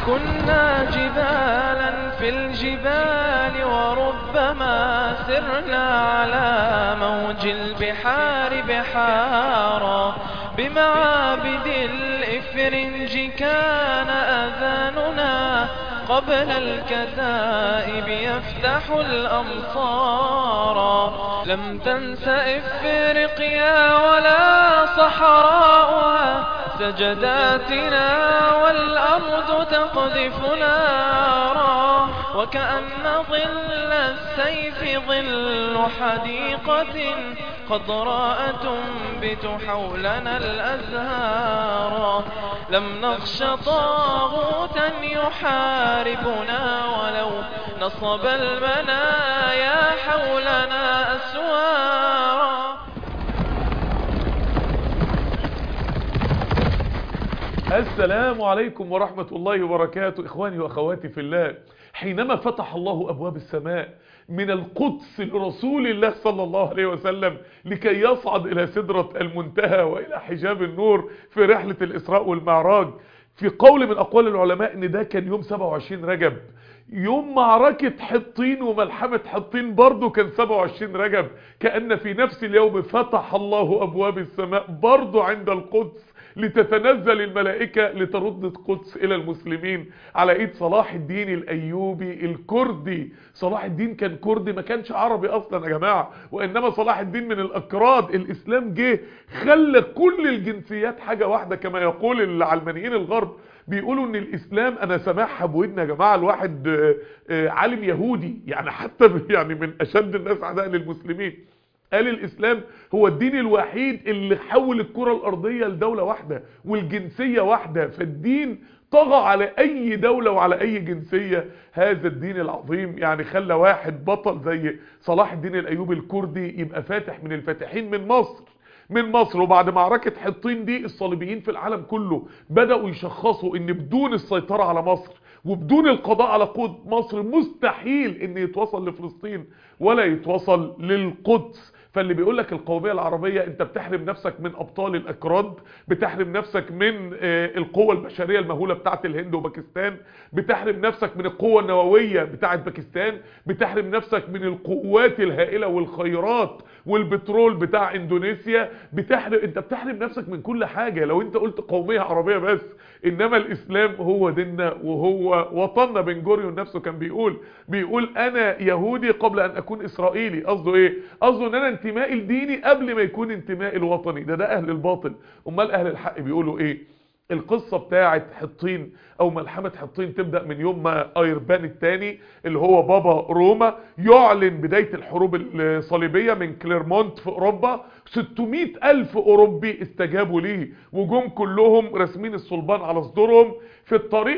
كنا جبالا في الجبال وربما سرنا على موج البحار بحارا بمعابد الإفرنج كان أذاننا قبل الكتائب يفتح الأمصار لم تنس إفريقيا ولا صحراؤها سجداتنا والأرض تقذف نارا وكأن ظل السيف ظل حديقة خضراء تنبت حولنا الأزهار لم نخش طاغوتا يحاربنا ولو نصب المنايا حولنا أسوارا السلام عليكم ورحمة الله وبركاته إخواني وأخواتي في الله حينما فتح الله أبواب السماء من القدس لرسول الله صلى الله عليه وسلم لكي يصعد إلى سدرة المنتهى وإلى حجاب النور في رحلة الإسراء والمعراج في قول من أقوال العلماء إن ده كان يوم 27 رجب يوم معركة حطين وملحمة حطين برضو كان 27 رجب كأن في نفس اليوم فتح الله أبواب السماء برضو عند القدس لتتنزل الملائكة لترد القدس إلى المسلمين على إيد صلاح الدين الأيوبي الكردي صلاح الدين كان كردي ما كانش عربي أصلا يا جماعة وإنما صلاح الدين من الأكراد الإسلام جه خلى كل الجنسيات حاجة واحدة كما يقول العلمانيين الغرب بيقولوا ان الاسلام انا سامعها بودنا يا جماعه الواحد عالم يهودي يعني حتى يعني من اشد الناس عداء للمسلمين قال الاسلام هو الدين الوحيد اللي حول الكرة الارضية لدولة واحدة والجنسية واحدة فالدين طغى على اي دولة وعلى اي جنسية هذا الدين العظيم يعني خلى واحد بطل زي صلاح الدين الايوبي الكردي يبقى فاتح من الفاتحين من مصر من مصر وبعد معركة حطين دي الصليبيين في العالم كله بدأوا يشخصوا ان بدون السيطرة على مصر وبدون القضاء على قوة مصر مستحيل ان يتوصل لفلسطين ولا يتوصل للقدس فاللي بيقول لك القومية العربية انت بتحرم نفسك من ابطال الاكراد بتحرم نفسك من القوة البشرية المهولة بتاعت الهند وباكستان بتحرم نفسك من القوة النووية بتاعت باكستان بتحرم نفسك من القوات الهائلة والخيرات والبترول بتاع اندونيسيا بتحرم انت بتحرم نفسك من كل حاجة لو انت قلت قومية عربية بس انما الاسلام هو ديننا وهو وطننا بن جوريون نفسه كان بيقول بيقول انا يهودي قبل ان اكون اسرائيلي قصده ايه قصده ان انا انتمائي الديني قبل ما يكون انتمائي الوطني ده ده اهل الباطل امال اهل الحق بيقولوا ايه القصة بتاعت حطين او ملحمة حطين تبدأ من يوم ما ايربان الثاني اللي هو بابا روما يعلن بداية الحروب الصليبية من كليرمونت في اوروبا 600 الف اوروبي استجابوا ليه وجم كلهم رسمين الصلبان على صدورهم في الطريق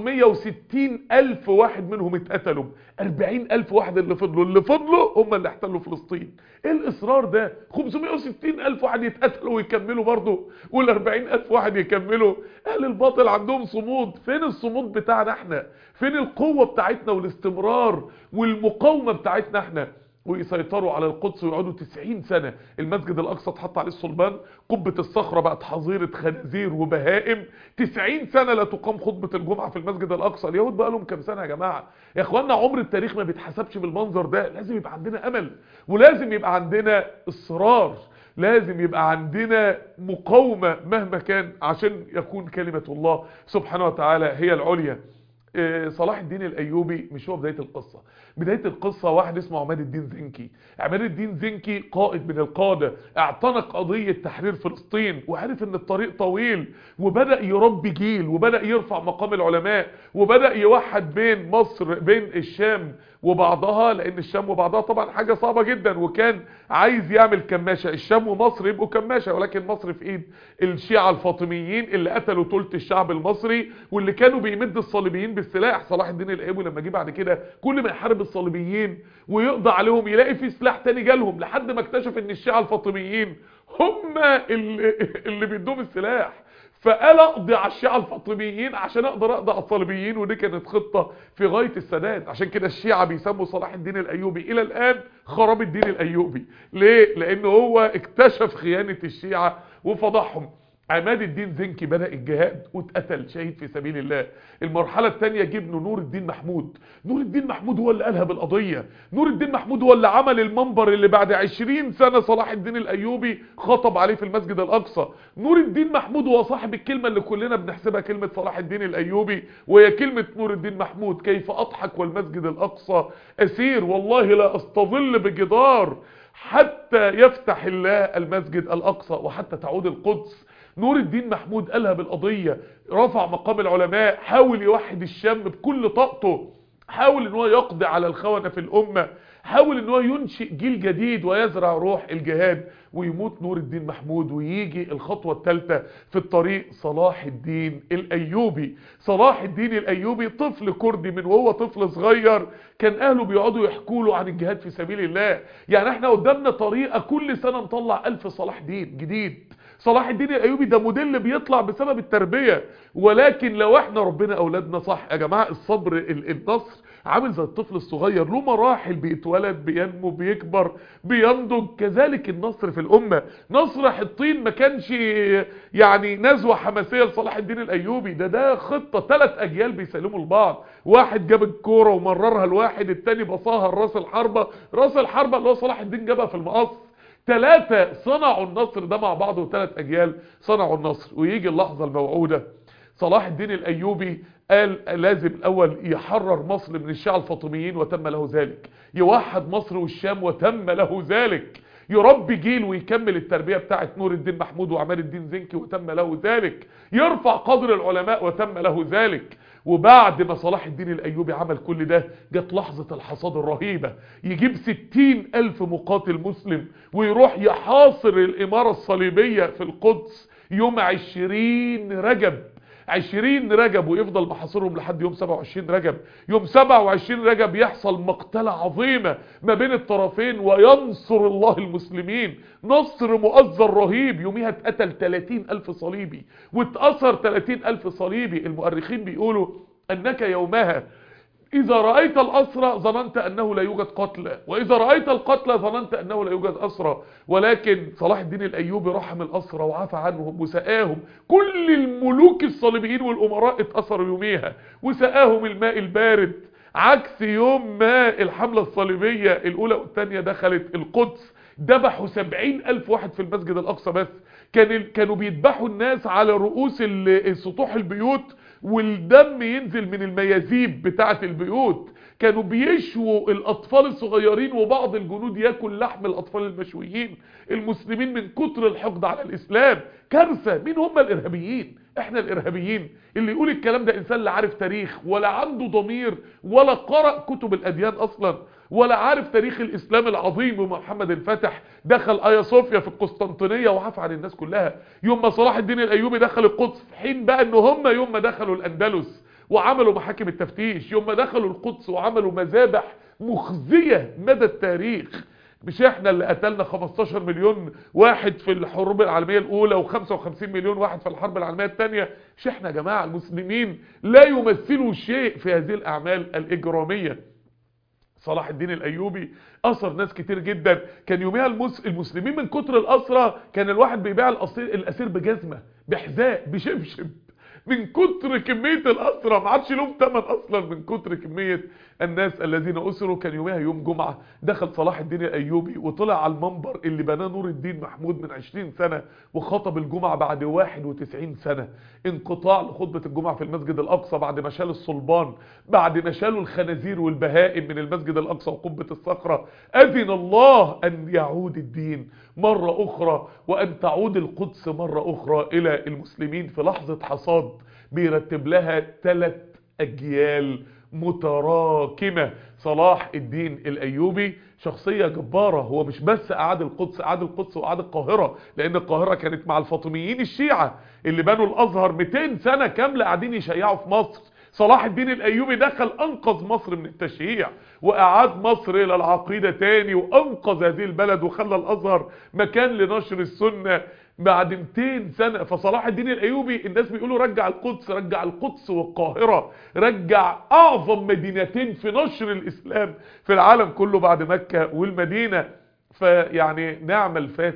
560 الف واحد منهم اتقتلوا 40 الف واحد اللي فضلوا اللي فضلوا هم اللي احتلوا فلسطين ايه الاصرار ده 560 الف واحد يتقتلوا ويكملوا برضه وال 40 الف واحد يكملوا اهل الباطل عندهم صمود فين الصمود بتاعنا احنا فين القوة بتاعتنا والاستمرار والمقاومة بتاعتنا احنا ويسيطروا على القدس ويقعدوا 90 سنة المسجد الأقصى اتحط عليه الصلبان قبة الصخرة بقت حظيرة خنازير وبهائم 90 سنة لا تقام خطبة الجمعة في المسجد الأقصى اليهود بقى لهم كام سنة يا جماعة يا اخوانا عمر التاريخ ما بيتحسبش بالمنظر ده لازم يبقى عندنا أمل ولازم يبقى عندنا إصرار لازم يبقى عندنا مقاومة مهما كان عشان يكون كلمة الله سبحانه وتعالى هي العليا صلاح الدين الايوبي مش هو بداية القصة بداية القصة واحد اسمه عماد الدين زنكي عماد الدين زنكي قائد من القادة اعتنق قضية تحرير فلسطين وعرف ان الطريق طويل وبدأ يربي جيل وبدأ يرفع مقام العلماء وبدأ يوحد بين مصر بين الشام وبعضها لان الشام وبعضها طبعا حاجة صعبة جدا وكان عايز يعمل كماشة الشام ومصر يبقوا كماشة ولكن مصر في ايد الشيعة الفاطميين اللي قتلوا ثلث الشعب المصري واللي كانوا بيمد الصليبيين بالسلاح صلاح الدين الايوبي لما جه بعد كده كل ما يحارب الصليبيين ويقضى عليهم يلاقي في سلاح تاني جالهم لحد ما اكتشف ان الشيعة الفاطميين هم اللي, اللي بيدوهم السلاح فقال اقضي على الشيعة الفاطميين عشان اقدر اقضي على الصليبيين ودي كانت خطة في غاية السداد عشان كده الشيعة بيسموا صلاح الدين الايوبي الى الان خراب الدين الايوبي ليه لان هو اكتشف خيانة الشيعة وفضحهم عماد الدين زنكي بدأ الجهاد واتقتل شهيد في سبيل الله المرحلة الثانية جبنه نور الدين محمود نور الدين محمود هو اللي قالها بالقضية نور الدين محمود هو اللي عمل المنبر اللي بعد عشرين سنة صلاح الدين الأيوبي خطب عليه في المسجد الأقصى نور الدين محمود هو صاحب الكلمة اللي كلنا بنحسبها كلمة صلاح الدين الأيوبي وهي كلمة نور الدين محمود كيف أضحك والمسجد الأقصى أسير والله لا أستظل بجدار حتى يفتح الله المسجد الأقصى وحتى تعود القدس نور الدين محمود قالها بالقضية رفع مقام العلماء حاول يوحد الشام بكل طاقته حاول ان هو يقضي على الخونة في الأمة حاول ان هو ينشئ جيل جديد ويزرع روح الجهاد ويموت نور الدين محمود ويجي الخطوة الثالثة في الطريق صلاح الدين الأيوبي صلاح الدين الأيوبي طفل كردي من وهو طفل صغير كان أهله بيقعدوا يحكوا له عن الجهاد في سبيل الله يعني احنا قدامنا طريقة كل سنة نطلع ألف صلاح دين جديد صلاح الدين الايوبي ده موديل بيطلع بسبب التربية ولكن لو احنا ربنا اولادنا صح يا جماعة الصبر النصر عامل زي الطفل الصغير له مراحل بيتولد بينمو بيكبر بينضج كذلك النصر في الامة نصر حطين ما كانش يعني نزوة حماسية لصلاح الدين الايوبي ده ده خطة ثلاث اجيال بيسلموا لبعض واحد جاب الكورة ومررها لواحد التاني بصاها لراس الحربة راس الحربة اللي هو صلاح الدين جابها في المقص ثلاثة صنعوا النصر ده مع بعض وثلاث أجيال صنعوا النصر ويجي اللحظة الموعودة صلاح الدين الأيوبي قال لازم الأول يحرر مصر من الشيعة الفاطميين وتم له ذلك يوحد مصر والشام وتم له ذلك يربي جيل ويكمل التربية بتاعت نور الدين محمود وعمال الدين زنكي وتم له ذلك يرفع قدر العلماء وتم له ذلك وبعد ما صلاح الدين الأيوبي عمل كل ده جت لحظة الحصاد الرهيبة يجيب ستين ألف مقاتل مسلم ويروح يحاصر الإمارة الصليبية في القدس يوم عشرين رجب عشرين رجب ويفضل محاصرهم لحد يوم 27 رجب يوم 27 رجب يحصل مقتلة عظيمة ما بين الطرفين وينصر الله المسلمين نصر مؤذر رهيب يوميها اتقتل 30 ألف صليبي واتأثر 30 ألف صليبي المؤرخين بيقولوا أنك يومها إذا رأيت الأسرى ظننت أنه لا يوجد قتلى وإذا رأيت القتلى ظننت أنه لا يوجد أسرى ولكن صلاح الدين الأيوبي رحم الأسرى وعفى عنهم وسقاهم كل الملوك الصليبيين والأمراء اتأثروا يوميها وسقاهم الماء البارد عكس يوم ما الحملة الصليبية الأولى والثانية دخلت القدس ذبحوا سبعين ألف واحد في المسجد الأقصى بس كان كانوا بيذبحوا الناس على رؤوس سطوح البيوت والدم ينزل من الميازيب بتاعة البيوت كانوا بيشووا الأطفال الصغيرين وبعض الجنود ياكل لحم الأطفال المشويين المسلمين من كتر الحقد على الإسلام كارثة مين هم الإرهابيين احنا الإرهابيين اللي يقول الكلام ده إنسان لا عارف تاريخ ولا عنده ضمير ولا قرأ كتب الأديان أصلا ولا عارف تاريخ الإسلام العظيم ومحمد الفتح دخل آيا صوفيا في القسطنطينية وعفى عن الناس كلها يوم ما صلاح الدين الأيوبي دخل القدس في حين بقى ان هم يوم ما دخلوا الأندلس وعملوا محاكم التفتيش يوم ما دخلوا القدس وعملوا مذابح مخزية مدى التاريخ مش احنا اللي قتلنا 15 مليون واحد في الحروب العالمية الاولى و55 مليون واحد في الحرب العالمية الثانية مش احنا يا جماعة المسلمين لا يمثلوا شيء في هذه الاعمال الاجرامية صلاح الدين الايوبي اثر ناس كتير جدا كان يوميها المس... المسلمين من كتر الاسرى كان الواحد بيبيع الاسير الاسير بجزمه بحذاء بشبشب من كتر كمية الأسرى ما عادش لهم ثمن أصلا من كتر كمية الناس الذين أسروا كان يومها يوم جمعة دخل صلاح الدين الأيوبي وطلع على المنبر اللي بناه نور الدين محمود من 20 سنة وخطب الجمعة بعد 91 سنة انقطاع لخطبة الجمعة في المسجد الأقصى بعد ما شال الصلبان بعد ما شالوا الخنازير والبهائم من المسجد الأقصى وقبة الصخرة أذن الله أن يعود الدين مرة أخرى وأن تعود القدس مرة أخرى إلى المسلمين في لحظة حصاد بيرتب لها ثلاث أجيال متراكمة صلاح الدين الأيوبي شخصية جبارة هو مش بس أعاد القدس أعاد القدس وأعاد القاهرة لأن القاهرة كانت مع الفاطميين الشيعة اللي بنوا الأزهر 200 سنة كاملة قاعدين يشيعوا في مصر صلاح الدين الأيوبي دخل أنقذ مصر من التشييع وأعاد مصر إلى العقيدة تاني وأنقذ هذه البلد وخلى الأزهر مكان لنشر السنة بعد 200 سنة فصلاح الدين الأيوبي الناس بيقولوا رجع القدس رجع القدس والقاهرة رجع أعظم مدينتين في نشر الإسلام في العالم كله بعد مكة والمدينة فيعني نعم الفاتح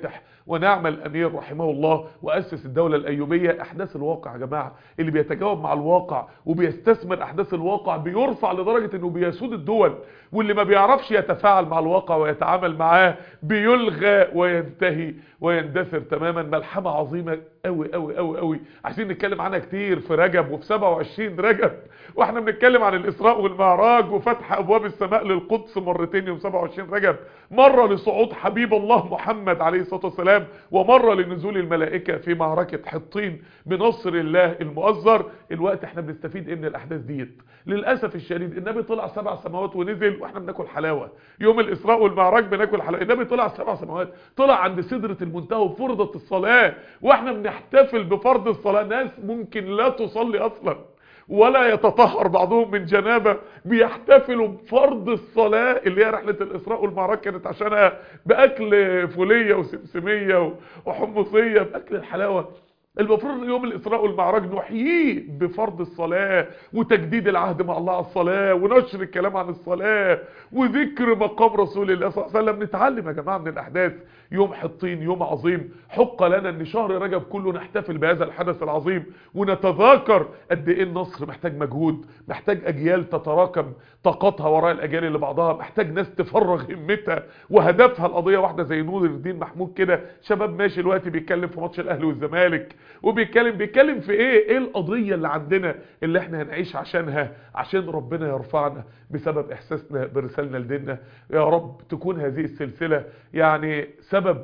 ونعم الأمير رحمه الله وأسس الدولة الأيوبية أحداث الواقع يا جماعة اللي بيتجاوب مع الواقع وبيستثمر أحداث الواقع بيرفع لدرجة أنه بيسود الدول واللي ما بيعرفش يتفاعل مع الواقع ويتعامل معاه بيلغى وينتهي ويندثر تماما ملحمة عظيمة قوي قوي قوي قوي عايزين نتكلم عنها كتير في رجب وفي 27 رجب واحنا بنتكلم عن الإسراء والمعراج وفتح أبواب السماء للقدس مرتين يوم 27 رجب مرة لصعود حبيب الله محمد عليه الصلاة والسلام ومرة لنزول الملائكة في معركة حطين بنصر الله المؤزر الوقت احنا بنستفيد ايه من الأحداث ديت للأسف الشديد النبي طلع سبع سماوات ونزل واحنا بناكل حلاوة يوم الإسراء والمعراج بناكل حلاوة النبي طلع سبع سماوات طلع عند سدرة المنتهى وفرضت الصلاة واحنا بنحتفل بفرض الصلاة ناس ممكن لا تصلي أصلا ولا يتطهر بعضهم من جنابه بيحتفلوا بفرض الصلاة اللي هي رحلة الإسراء والمعراج كانت عشانها بأكل فولية وسمسمية وحمصية بأكل الحلاوة المفروض يوم الإسراء والمعراج نحييه بفرض الصلاة وتجديد العهد مع الله على الصلاة ونشر الكلام عن الصلاة وذكر مقام رسول الله صلى الله عليه وسلم نتعلم يا جماعة من الأحداث يوم حطين يوم عظيم حق لنا ان شهر رجب كله نحتفل بهذا الحدث العظيم ونتذاكر قد ايه النصر محتاج مجهود محتاج اجيال تتراكم طاقتها وراء الاجيال اللي بعضها محتاج ناس تفرغ همتها وهدفها القضيه واحده زي نور الدين محمود كده شباب ماشي دلوقتي بيتكلم في ماتش الاهلي والزمالك وبيتكلم بيتكلم في ايه ايه القضيه اللي عندنا اللي احنا هنعيش عشانها عشان ربنا يرفعنا بسبب احساسنا برسالنا لديننا يا رب تكون هذه السلسله يعني سبب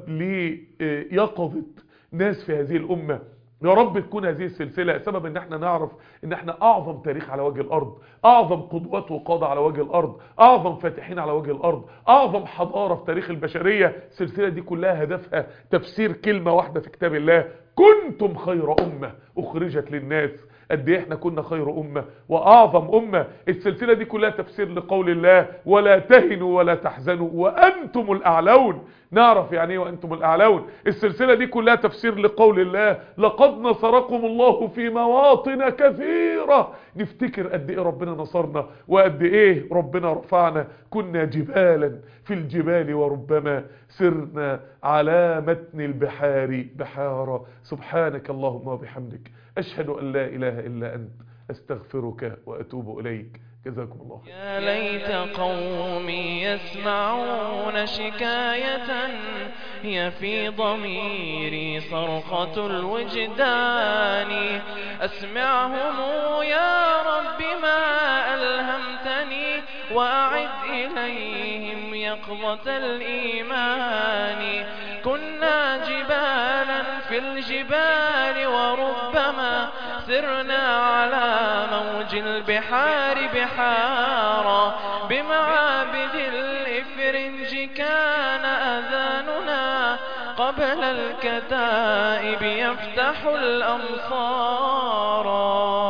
ليقظه ناس في هذه الامه يا رب تكون هذه السلسلة سبب ان احنا نعرف ان احنا اعظم تاريخ على وجه الارض اعظم قدوات وقادة على وجه الارض اعظم فاتحين على وجه الارض اعظم حضارة في تاريخ البشرية السلسلة دي كلها هدفها تفسير كلمة واحدة في كتاب الله كنتم خير امة اخرجت للناس قد ايه احنا كنا خير امة واعظم امة السلسلة دي كلها تفسير لقول الله ولا تهنوا ولا تحزنوا وانتم الاعلون نعرف يعني ايه وانتم الاعلون السلسلة دي كلها تفسير لقول الله لقد نصركم الله في مواطن كثيرة نفتكر قد ايه ربنا نصرنا وقد ايه ربنا رفعنا كنا جبالا في الجبال وربما سرنا على متن البحار بحارا سبحانك اللهم وبحمدك أشهد أن لا إله إلا أنت أستغفرك وأتوب إليك جزاكم الله خير يا ليت قومي يسمعون شكاية هي في ضميري صرخة الوجدان أسمعهم يا رب ما ألهمتني وأعد إليهم يقظة الإيمان كنا جبالا في الجبال وربما سرنا على موج البحار بحارا بمعابد الإفرنج كان أذاننا قبل الكتائب يفتح الأمصار